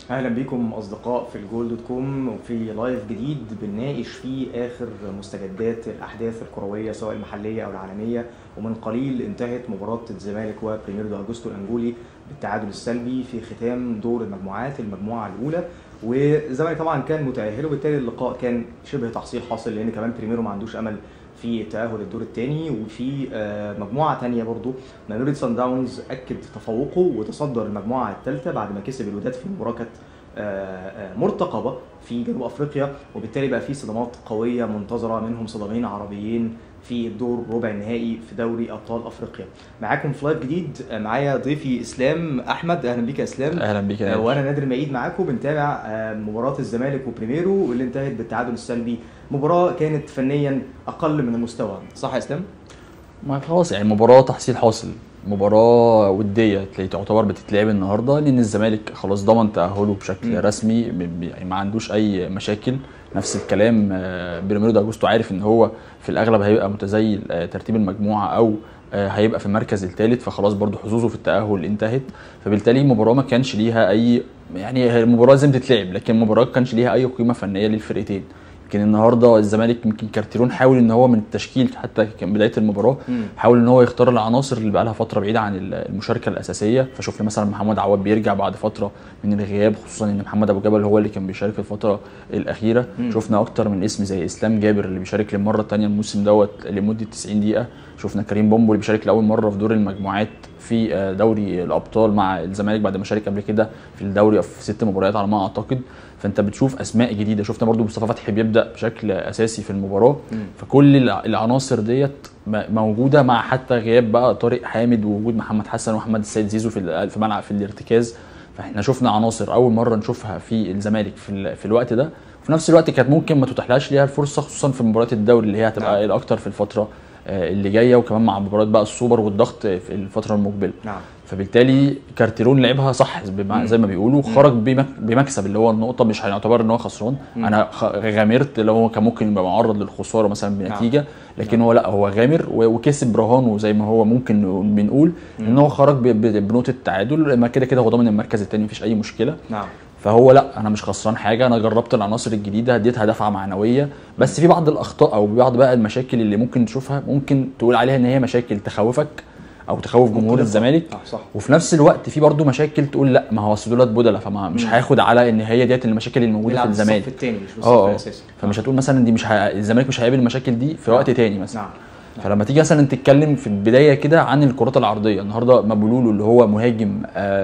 اهلا بكم اصدقاء في الجول دوت كوم وفي لايف جديد بنناقش فيه اخر مستجدات الاحداث الكرويه سواء المحليه او العالميه ومن قليل انتهت مباراه الزمالك وبريمير دو اجوستو الانجولي بالتعادل السلبي في ختام دور المجموعات المجموعه الاولى والزمالك طبعا كان متاهل وبالتالي اللقاء كان شبه تحصيل حاصل لان كمان بريميرو ما عندوش امل في التاهل الدور الثاني وفي آه، مجموعه ثانيه برضو ماموريد سان داونز اكد تفوقه وتصدر المجموعه الثالثه بعد ما كسب الوداد في مباراه كانت آه، آه، مرتقبه في جنوب افريقيا وبالتالي بقى في صدمات قويه منتظره منهم صدامين عربيين في الدور ربع النهائي في دوري ابطال افريقيا معاكم في لايف جديد آه، معايا ضيفي اسلام احمد اهلا بيك يا اسلام اهلا بيك يا آه، نادر. وانا نادر معيد معاكم بنتابع آه، مباراه الزمالك وبريميرو واللي انتهت بالتعادل السلبي مباراه كانت فنيا اقل من المستوى صح يا اسلام ما خلاص يعني مباراة تحصيل حاصل مباراة ودية تلاقي تعتبر بتتلعب النهارده لأن الزمالك خلاص ضمن تأهله بشكل مم. رسمي ب- ب- يعني ما عندوش أي مشاكل نفس الكلام آه، بيراميدو أجوستو عارف إن هو في الأغلب هيبقى متزيل آه، ترتيب المجموعة أو آه، هيبقى في المركز الثالث فخلاص برضو حظوظه في التأهل انتهت فبالتالي المباراة ما كانش ليها أي يعني هي المباراة لازم تتلعب لكن المباراة ما كانش ليها أي قيمة فنية للفرقتين يمكن النهارده الزمالك يمكن كارتيرون حاول ان هو من التشكيل حتى كان بدايه المباراه مم. حاول ان هو يختار العناصر اللي بقى لها فتره بعيده عن المشاركه الاساسيه فشفنا مثلا محمد عواد بيرجع بعد فتره من الغياب خصوصا ان محمد ابو جبل هو اللي كان بيشارك في الفتره الاخيره مم. شفنا اكتر من اسم زي اسلام جابر اللي بيشارك للمره الثانيه الموسم دوت لمده 90 دقيقه شفنا كريم بومبو اللي بيشارك لاول مره في دور المجموعات في آه، دوري الابطال مع الزمالك بعد ما شارك قبل كده في الدوري في ست مباريات على ما اعتقد فانت بتشوف اسماء جديده شفنا برضو مصطفى فتحي بيبدا بشكل اساسي في المباراه مم. فكل الع- العناصر ديت م- موجوده مع حتى غياب بقى طارق حامد ووجود محمد حسن ومحمد السيد زيزو في ال- في ملعب في الارتكاز فاحنا شفنا عناصر اول مره نشوفها في الزمالك في, ال- في الوقت ده وفي نفس الوقت كانت ممكن ما تتاحلهاش ليها الفرصه خصوصا في مباريات الدوري اللي هي هتبقى نعم. الاكتر في الفتره آه، اللي جايه وكمان مع مباريات بقى السوبر والضغط في الفتره المقبله نعم فبالتالي كارتيرون لعبها صح بمع- مم. زي ما بيقولوا خرج بمك- بمكسب اللي هو النقطه مش هنعتبر ان هو خسران مم. انا خ- غامرت اللي هو كان ممكن يبقى معرض للخساره مثلا بنتيجه لكن نعم. هو لا هو غامر و- وكسب رهانه زي ما هو ممكن نقول- بنقول ان هو خرج ب- ب- بنقطه تعادل ما كده كده هو ضامن المركز الثاني مفيش اي مشكله نعم فهو لا انا مش خسران حاجه انا جربت العناصر الجديده اديتها دفعه معنويه بس في بعض الاخطاء او بعض بقى المشاكل اللي ممكن تشوفها ممكن تقول عليها ان هي مشاكل تخوفك او تخوف جمهور مختلفة. الزمالك صح صح وفي نفس الوقت في برضه مشاكل تقول لا ما هو اصل دولت بدله فما مش مم. هياخد على ان هي ديت المشاكل الموجوده في بيلعب الصف الزمالك الثاني مش بالصف اه اه الاساسي فمش هتقول مثلا دي مش ه... الزمالك مش هيقابل المشاكل دي في وقت نعم. تاني مثلا نعم فلما تيجي مثلا تتكلم في البدايه كده عن الكرات العرضيه النهارده مابولولو اللي هو مهاجم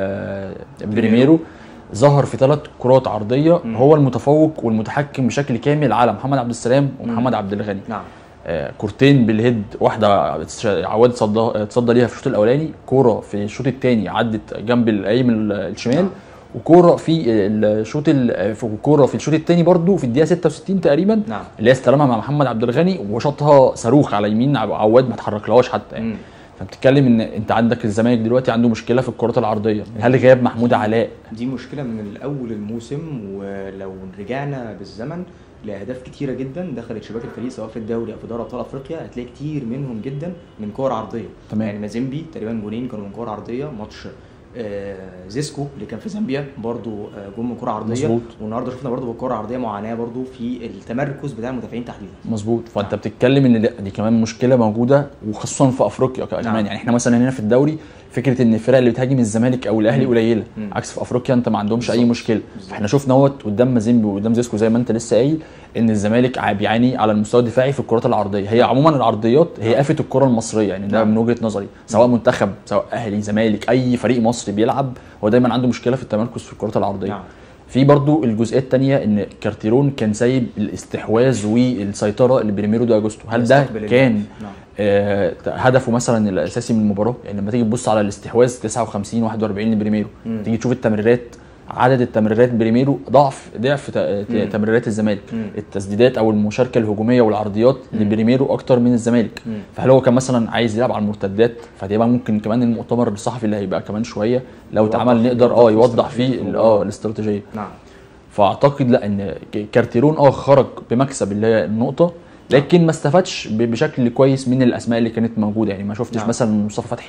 آه بريميرو ظهر في ثلاث كرات عرضيه مم. هو المتفوق والمتحكم بشكل كامل على محمد عبد السلام ومحمد عبد الغني نعم آه، كورتين بالهيد واحده عواد صدى تصدى ليها في الشوط الاولاني كوره في الشوط الثاني عدت جنب القايم ال- الشمال نعم. وكوره في الشوط ال- في كوره في الشوط الثاني برضو في الدقيقه 66 تقريبا نعم اللي هي استلمها مع محمد عبد الغني وشاطها صاروخ على يمين عو- عواد ما تحركلهاش حتى يعني مم. فبتتكلم ان انت عندك الزمالك دلوقتي عنده مشكله في الكرات العرضيه هل غياب محمود علاء دي مشكله من الاول الموسم ولو رجعنا بالزمن لاهداف كتيره جدا دخلت شباك الفريق سواء في الدوري او في دوري ابطال افريقيا هتلاقي كتير منهم جدا من كور عرضيه تمام. يعني مازيمبي تقريبا جونين كانوا من كور عرضيه ماتش آه زيسكو اللي كان في زامبيا برضو آه جون من كره عرضيه مظبوط. والنهارده شفنا برضو بالكره العرضيه معاناه برضو في التمركز بتاع المدافعين تحديدا مظبوط فانت نعم. بتتكلم ان دي- دي كمان مشكله موجوده وخصوصا في افريقيا كمان نعم. يعني احنا مثلا هنا في الدوري فكره ان الفرق اللي بتهاجم الزمالك او الاهلي مم. قليله مم. عكس في افريقيا انت ما عندهمش اي بالظبط. مشكله بالظبط. احنا شفنا اهوت قدام مازيمبي وقدام زيسكو زي ما انت لسه قايل ان الزمالك ع- بيعاني على المستوى الدفاعي في الكرات العرضيه هي عموما العرضيات هي آفة الكره المصريه يعني ده نعم. من وجهه نظري سواء منتخب سواء اهلي زمالك اي فريق مصري بيلعب هو دايما عنده مشكله في التمركز في الكرات العرضيه نعم في برضو الجزئيه الثانيه ان كارتيرون كان سايب الاستحواذ والسيطره لبريميرو دي اجوستو هل ده يستقبل كان اللعب. نعم آه هدفه مثلا الاساسي من المباراه يعني لما تيجي تبص على الاستحواذ 59 41 لبريميرو مم. تيجي تشوف التمريرات عدد التمريرات بريميرو ضعف ضعف ت- ت- مم. تمريرات الزمالك مم. التسديدات او المشاركه الهجوميه والعرضيات مم. لبريميرو اكتر من الزمالك مم. فهل هو كان مثلا عايز يلعب على المرتدات فدي بقى ممكن كمان المؤتمر الصحفي اللي هيبقى كمان شويه لو يوضح- اتعمل نقدر يوضح اه في يوضح استراتيجية فيه ال- المباراة. اه الاستراتيجيه نعم فاعتقد لا ان كارتيرون اه خرج بمكسب اللي هي النقطه لكن ما استفادش ب- بشكل كويس من الاسماء اللي كانت موجوده يعني ما شفتش نعم. مثلا مصطفى فتحي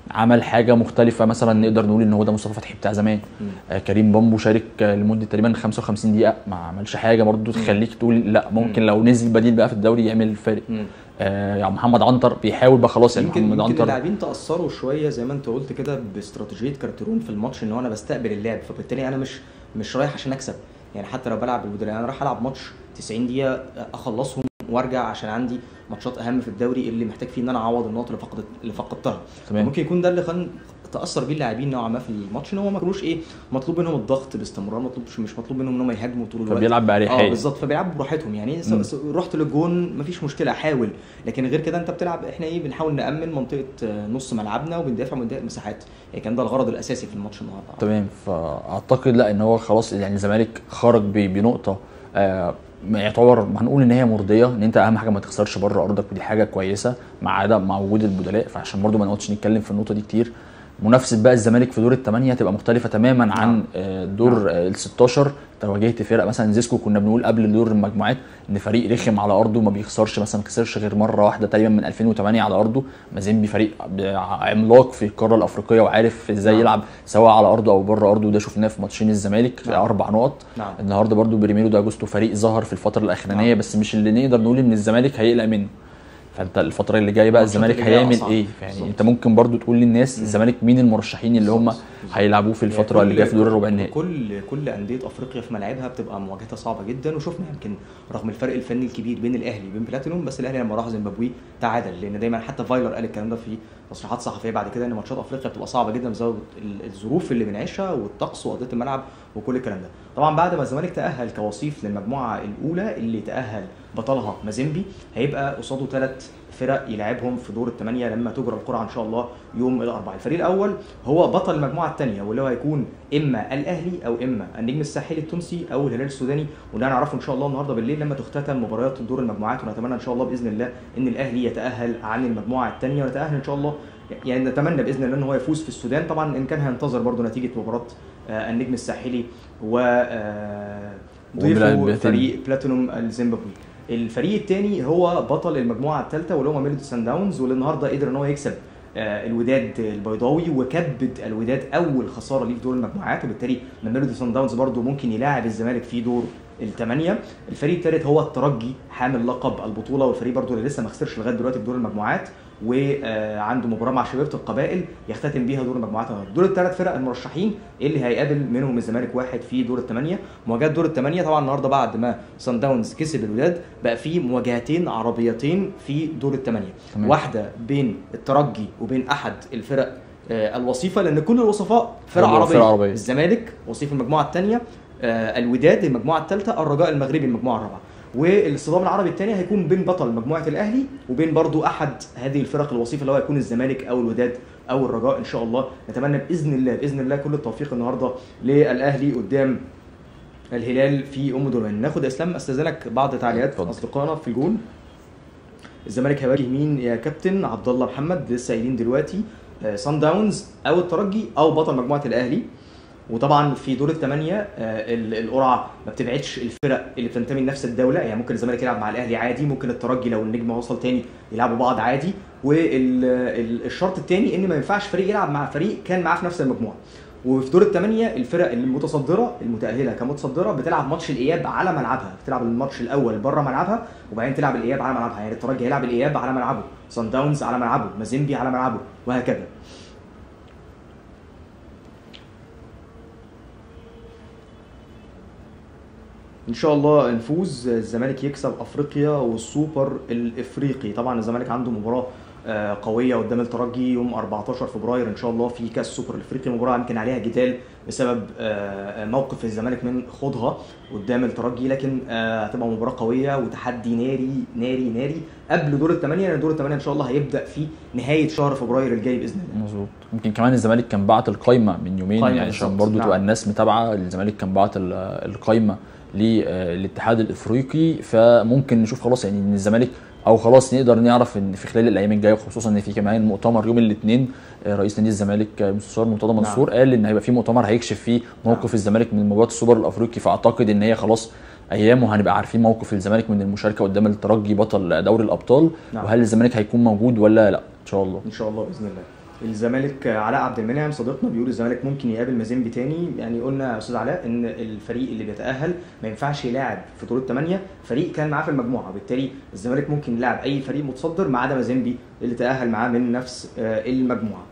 عمل حاجه مختلفه مثلا نقدر نقول ان هو ده مصطفى فتحي بتاع زمان آه كريم بامبو شارك آه، لمده تقريبا 55 دقيقه ما عملش حاجه برضه تخليك تقول لا ممكن لو نزل بديل بقى في الدوري يعمل فارق مم. آه يعني محمد عنتر بيحاول بقى خلاص يعني يمكن محمد يمكن عنتر اللاعبين تاثروا شويه زي ما انت قلت كده باستراتيجيه كارترون في الماتش ان هو انا بستقبل اللعب فبالتالي انا مش مش رايح عشان اكسب يعني حتى لو بلعب بالبدلاء انا رايح العب ماتش 90 دقيقه اخلصهم وارجع عشان عندي ماتشات اهم في الدوري اللي محتاج فيه ان انا اعوض النقط اللي فقدت اللي فقدتها تمام. ممكن يكون ده اللي خل تاثر بيه اللاعبين نوعا ما في الماتش ان هو ما كانوش ايه مطلوب منهم الضغط باستمرار مطلوب مش مطلوب منهم ان هم يهاجموا طول الوقت فبيلعب بأريحية. اه بالظبط فبيلعبوا براحتهم يعني س- مم. س- رحت للجون مفيش مشكله احاول لكن غير كده انت بتلعب احنا ايه بنحاول نامن منطقه آه، نص ملعبنا وبندافع من مساحات يعني كان ده الغرض الاساسي في الماتش النهارده تمام فاعتقد لا ان هو خلاص يعني الزمالك خرج ب- بنقطه آه ما يعتبر هنقول ان هي مرضيه ان انت اهم حاجه ما تخسرش بره ارضك ودي حاجه كويسه مع عدم مع وجود البدلاء فعشان برضو ما نقعدش نتكلم في النقطه دي كتير منافسه بقى الزمالك في دور الثمانيه هتبقى مختلفه تماما عن نعم. آه، دور ال 16 انت واجهت فرق مثلا زيسكو كنا بنقول قبل دور المجموعات ان فريق رخم على ارضه ما بيخسرش مثلا ما خسرش غير مره واحده تقريبا من 2008 على ارضه مازيمبي فريق عملاق في القاره الافريقيه وعارف ازاي نعم. يلعب سواء على ارضه او بره ارضه وده شفناه في ماتشين الزمالك في نعم. اربع نقط نعم. النهارده برضو بريميرو دي اجوستو فريق ظهر في الفتره الاخرانيه نعم. بس مش اللي نقدر نقول ان الزمالك هيقلق منه فانت الفتره اللي جايه بقى الماتشات الزمالك اللي جاية هيعمل أصعب. ايه يعني بالظبط. انت ممكن برضو تقول للناس الزمالك مين المرشحين اللي هم بالظبط. هيلعبوه في الفتره يعني اللي جايه في دور كل- الربع النهائي كل كل انديه افريقيا في ملاعبها بتبقى مواجهتها صعبه جدا وشفنا يمكن رغم الفرق الفني الكبير بين الاهلي وبين بلاتينوم بس الاهلي لما راح زيمبابوي تعادل لان دايما حتى فايلر قال الكلام ده في تصريحات صحفيه بعد كده ان ماتشات افريقيا بتبقى صعبه جدا بسبب ال- الظروف اللي بنعيشها والطقس وارضيه الملعب وكل الكلام ده طبعا بعد ما الزمالك تاهل كوصيف للمجموعه الاولى اللي تاهل بطلها مازيمبي هيبقى قصاده ثلاث فرق يلعبهم في دور الثمانيه لما تجرى القرعه ان شاء الله يوم الاربعاء الفريق الاول هو بطل المجموعه الثانيه واللي هو هيكون اما الاهلي او اما النجم الساحلي التونسي او الهلال السوداني وده هنعرفه ان شاء الله النهارده بالليل لما تختتم مباريات دور المجموعات ونتمنى ان شاء الله باذن الله ان الاهلي يتاهل عن المجموعه الثانيه ونتاهل ان شاء الله يعني نتمنى باذن الله ان هو يفوز في السودان طبعا ان كان هينتظر برضه نتيجه مباراه آه، النجم الساحلي و آه، ضيفه وبلاتينيوم. فريق بلاتينوم الزيمبابوي الفريق الثاني هو بطل المجموعه الثالثه واللي هو ميلودي سان داونز واللي النهارده قدر ان هو يكسب آه، الوداد البيضاوي وكبد الوداد اول خساره ليه في دور المجموعات وبالتالي ميلودي سان داونز برضه ممكن يلاعب الزمالك في دور الثمانيه الفريق الثالث هو الترجي حامل لقب البطوله والفريق برضه اللي لسه ما خسرش لغايه دلوقتي في دور المجموعات وعنده مباراه مع شبيبه القبائل يختتم بيها دور المجموعات النهارده دول الثلاث فرق المرشحين اللي هيقابل منهم الزمالك واحد في دور الثمانيه مواجهات دور الثمانيه طبعا النهارده بعد ما سان داونز كسب الوداد بقى في مواجهتين عربيتين في دور الثمانيه تمام. واحده بين الترجي وبين احد الفرق آه، الوصيفه لان كل الوصفاء فرق فرق عربيه عربية. الزمالك وصيف المجموعه الثانيه الوداد المجموعه الثالثه الرجاء المغربي المجموعه الرابعه والاصطدام العربي الثاني هيكون بين بطل مجموعه الاهلي وبين برضو احد هذه الفرق الوصيفه اللي هو هيكون الزمالك او الوداد او الرجاء ان شاء الله نتمنى باذن الله باذن الله كل التوفيق النهارده للاهلي قدام الهلال في ام درمان ناخد يا اسلام استاذنك بعض تعليقات اتفضل. اصدقائنا في الجول الزمالك هيواجه مين يا كابتن عبد الله محمد لسه قايلين دلوقتي آه، سان داونز او الترجي او بطل مجموعه الاهلي وطبعا في دور الثمانيه آه، ال- القرعه ما بتبعدش الفرق اللي بتنتمي لنفس الدوله يعني ممكن الزمالك يلعب مع الاهلي عادي ممكن الترجي لو النجم وصل تاني يلعبوا بعض عادي والشرط الثاني ان ما ينفعش فريق يلعب مع فريق كان معاه في نفس المجموعه وفي دور الثمانيه الفرق المتصدره المتاهله كمتصدره بتلعب ماتش الاياب على ملعبها بتلعب الماتش الاول بره ملعبها وبعدين تلعب الاياب على ملعبها يعني الترجي هيلعب الاياب على ملعبه سان داونز على ملعبه مازيمبي على ملعبه وهكذا ان شاء الله نفوز الزمالك يكسب افريقيا والسوبر الافريقي طبعا الزمالك عنده مباراه آه، قويه قدام الترجي يوم 14 فبراير ان شاء الله في كاس السوبر الافريقي مباراه يمكن عليها جدال بسبب آه، موقف الزمالك من خوضها قدام الترجي لكن آه، هتبقى مباراه قويه وتحدي ناري ناري ناري قبل دور الثمانيه لان دور الثمانيه ان شاء الله هيبدا في نهايه شهر فبراير الجاي باذن الله مظبوط يمكن كمان الزمالك كان بعت القايمه من يومين قايمة يعني عشان بالظبط، برضو نعم. تبقى الناس متابعه الزمالك كان بعت ال- القايمه للاتحاد الافريقي فممكن نشوف خلاص يعني ان الزمالك او خلاص نقدر نعرف ان في خلال الايام الجايه خصوصا ان في كمان مؤتمر يوم الاثنين رئيس نادي الزمالك آه، مستشار مرتضى منصور قال ان هيبقى في مؤتمر هيكشف فيه موقف نعم. الزمالك من مباراه السوبر الافريقي فاعتقد ان هي خلاص ايام وهنبقى عارفين موقف الزمالك من المشاركه قدام الترجي بطل دوري الابطال نعم. وهل الزمالك هيكون موجود ولا لا ان شاء الله ان شاء الله باذن الله الزمالك علاء عبد المنعم صديقنا بيقول الزمالك ممكن يقابل مازيمبي تاني يعني قلنا يا استاذ علاء ان الفريق اللي بيتاهل ما ينفعش يلاعب في دور الثمانيه فريق كان معاه في المجموعه وبالتالي الزمالك ممكن يلاعب اي فريق متصدر ما عدا مازيمبي اللي تاهل معاه من نفس آه، المجموعه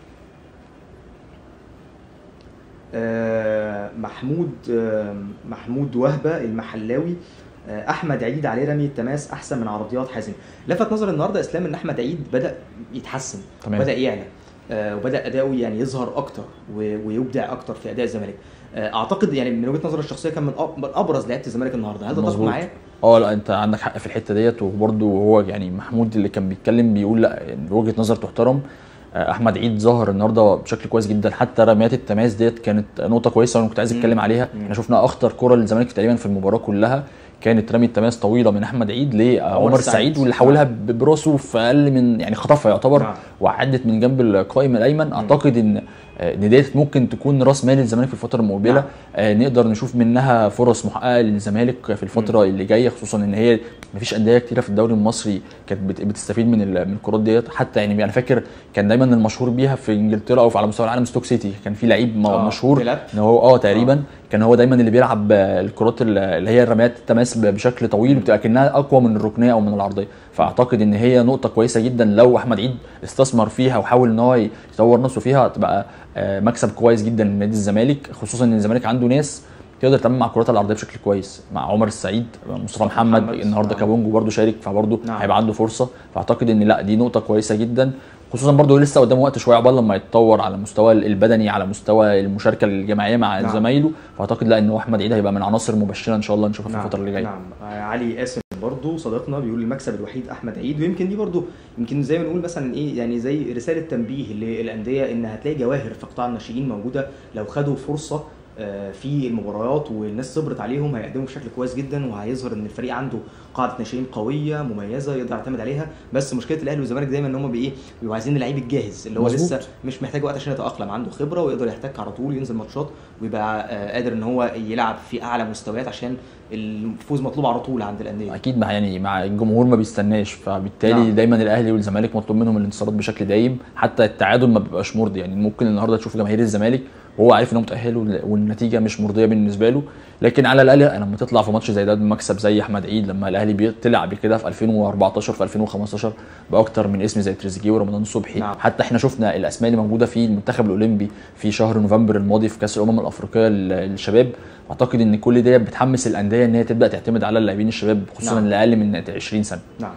آه، محمود آه، محمود وهبه المحلاوي آه، احمد عيد عليه رمي التماس احسن من عرضيات حازم لفت نظر النهارده اسلام ان احمد عيد بدا يتحسن تمام. بدا يعلى آه، وبدا اداؤه يعني يظهر اكتر و- ويبدع اكتر في اداء الزمالك آه، اعتقد يعني من وجهه نظري الشخصيه كان من أب- من ابرز لعيبه الزمالك النهارده هل تتفق مظبوط. معايا؟ اه لا انت عندك حق في الحته ديت وبرده هو يعني محمود اللي كان بيتكلم بيقول لا يعني وجهه نظر تحترم آه، احمد عيد ظهر النهارده بشكل كويس جدا حتى رميات التماس ديت كانت نقطه كويسه وانا كنت عايز مم. اتكلم عليها مم. احنا شفنا اخطر كره للزمالك تقريبا في المباراه كلها كانت رمي التماس طويله من احمد عيد لعمر سعيد. سعيد واللي حولها ب- براسه في اقل من يعني خطفها يعتبر نعم. وعدت من جنب القائم الايمن اعتقد ان آه، ان ديت ممكن تكون راس مال الزمالك في الفتره المقبله نعم. آه، نقدر نشوف منها فرص محققه للزمالك في الفتره اللي جايه خصوصا ان هي مفيش انديه كتيره في الدوري المصري كانت بت- بتستفيد من ال- من الكرات ديت حتى يعني انا فاكر كان دايما المشهور بيها في انجلترا او في على مستوى العالم ستوك سيتي كان في لعيب م- آه، مشهور بيلعب. ان هو اه تقريبا كان هو دايما اللي بيلعب آه، الكرات ال- اللي هي الرميات التماس ب- بشكل طويل وبتبقى كانها اقوى من الركنيه او من العرضيه فاعتقد ان هي نقطه كويسه جدا لو احمد عيد استثمر فيها وحاول ان هو يطور نفسه فيها هتبقى آه، مكسب كويس جدا لنادي الزمالك خصوصا ان الزمالك عنده ناس تقدر تعمل مع الكرات العرضيه بشكل كويس مع عمر السعيد مصطفى محمد محمد. النهارده نعم. كابونجو برده شارك فبرده نعم. هيبقى عنده فرصه فاعتقد ان لا دي نقطه كويسه جدا خصوصا برضه لسه قدامه وقت شويه عقبال لما يتطور على المستوى البدني على مستوى المشاركه الجماعيه مع نعم. زمايله فاعتقد لا ان هو احمد عيد هيبقى من عناصر مبشره ان شاء الله نشوفها في الفتره اللي جايه نعم آه، علي قاسم برضو صديقنا بيقول المكسب الوحيد احمد عيد ويمكن دي برضو يمكن زي ما نقول مثلا ايه يعني زي رساله تنبيه للانديه ان هتلاقي جواهر في قطاع الناشئين موجوده لو خدوا فرصه آه، في المباريات والناس صبرت عليهم هيقدموا بشكل كويس جدا وهيظهر ان الفريق عنده قاعده ناشئين قويه مميزه يقدر يعتمد عليها بس مشكله الاهلي والزمالك دايما ان هم بايه بيبقوا عايزين اللعيب الجاهز اللي هو مظبوط. لسه مش محتاج وقت عشان يتاقلم عنده خبره ويقدر يحتك على طول ينزل ماتشات ويبقى آه، قادر ان هو يلعب في اعلى مستويات عشان الفوز مطلوب على طول عند الانديه اكيد مع يعني مع الجمهور ما بيستناش فبالتالي نعم. نعم. دايما الاهلي والزمالك مطلوب منهم الانتصارات بشكل دايم حتى التعادل ما بيبقاش مرضي يعني ممكن النهارده تشوف جماهير الزمالك وهو عارف انه متاهل وال- والنتيجه مش مرضيه بالنسبه له لكن على الاقل لما تطلع في ماتش زي ده بمكسب زي احمد عيد لما الاهلي بي- طلع قبل كده في 2014 في 2015 باكتر من اسم زي تريزيجيه ورمضان صبحي نعم. حتى احنا شفنا الاسماء اللي موجوده في المنتخب الاولمبي في شهر نوفمبر الماضي في كاس الامم الافريقيه لل- للشباب اعتقد ان كل ده بتحمس الانديه ان هي تبدا تعتمد على اللاعبين الشباب خصوصا نعم. اللي اقل من 20 سنه نعم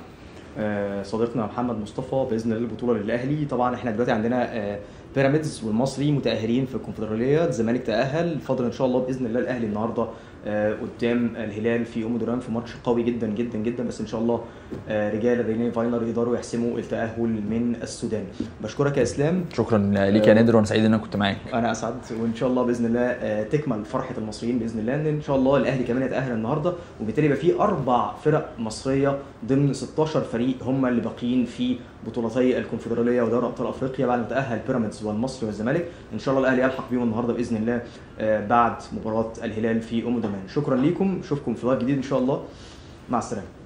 آه، صديقنا محمد مصطفى باذن الله البطوله للاهلي طبعا احنا دلوقتي عندنا آه، بيراميدز والمصري متاهلين في الكونفدراليه الزمالك تاهل فاضل ان شاء الله باذن الله الاهلي النهارده آه، قدام الهلال في ام دران في ماتش قوي جدا جدا جدا بس ان شاء الله آه، رجال ريني فاينر يقدروا يحسموا التاهل من السودان بشكرك يا اسلام شكرا ليك يا نادر وانا سعيد ان انا كنت معاك انا اسعد وان شاء الله باذن الله آه، تكمل فرحه المصريين باذن الله ان ان شاء الله الاهلي كمان يتاهل النهارده وبالتالي يبقى في اربع فرق مصريه ضمن 16 فريق هم اللي باقيين في بطولتي الكونفدراليه ودوري ابطال افريقيا بعد ما تاهل بيراميدز والمصري والزمالك ان شاء الله الاهلي يلحق بيهم النهارده باذن الله آه، بعد مباراه الهلال في ام درمان شكرا ليكم اشوفكم في لايف جديد ان شاء الله مع السلامه